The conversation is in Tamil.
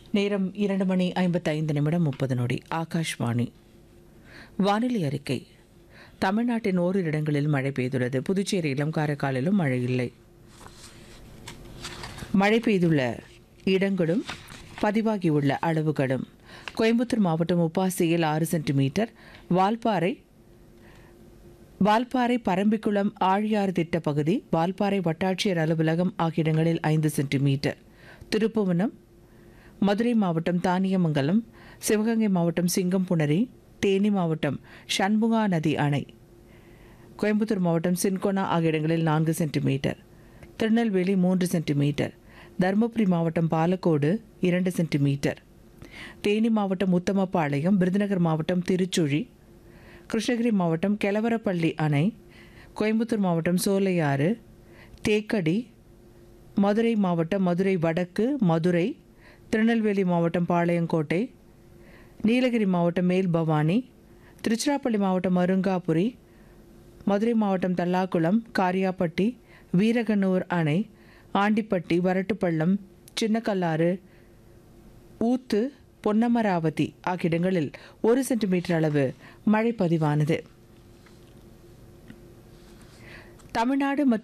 நேரம் இரண்டு மணி ஐம்பத்தைந்து நிமிடம் முப்பது நொடி ஆகாஷ்வாணி வானிலை அறிக்கை தமிழ்நாட்டின் ஓரிரு இடங்களில் மழை பெய்துள்ளது புதுச்சேரியிலும் காரைக்காலிலும் மழை இல்லை மழை பெய்துள்ள இடங்களும் பதிவாகியுள்ள அளவுகளும் கோயம்புத்தூர் மாவட்டம் உப்பாசியில் ஆறு சென்டிமீட்டர் வால்பாறை வால்பாறை பரம்பிக்குளம் ஆழியாறு திட்ட பகுதி வால்பாறை வட்டாட்சியர் அலுவலகம் ஆகிய இடங்களில் ஐந்து சென்டிமீட்டர் திருப்புவனம் மதுரை மாவட்டம் தானியமங்கலம் சிவகங்கை மாவட்டம் சிங்கம்புணரி தேனி மாவட்டம் சண்முகா நதி அணை கோயம்புத்தூர் மாவட்டம் சின்கோனா ஆகிய இடங்களில் நான்கு சென்டிமீட்டர் திருநெல்வேலி மூன்று சென்டிமீட்டர் தருமபுரி மாவட்டம் பாலக்கோடு இரண்டு சென்டிமீட்டர் தேனி மாவட்டம் உத்தமபாளையம் விருதுநகர் மாவட்டம் திருச்சுழி கிருஷ்ணகிரி மாவட்டம் கெலவரப்பள்ளி அணை கோயம்புத்தூர் மாவட்டம் சோலையாறு தேக்கடி மதுரை மாவட்டம் மதுரை வடக்கு மதுரை திருநெல்வேலி மாவட்டம் பாளையங்கோட்டை நீலகிரி மாவட்டம் மேல் பவானி திருச்சிராப்பள்ளி மாவட்டம் அருங்காபுரி மதுரை மாவட்டம் தல்லாக்குளம் காரியாப்பட்டி வீரகனூர் அணை ஆண்டிப்பட்டி வரட்டுப்பள்ளம் சின்னக்கல்லாறு ஊத்து பொன்னமராவதி ஆகிய இடங்களில் ஒரு சென்டிமீட்டர் அளவு மழை பதிவானது தமிழ்நாடு மற்றும்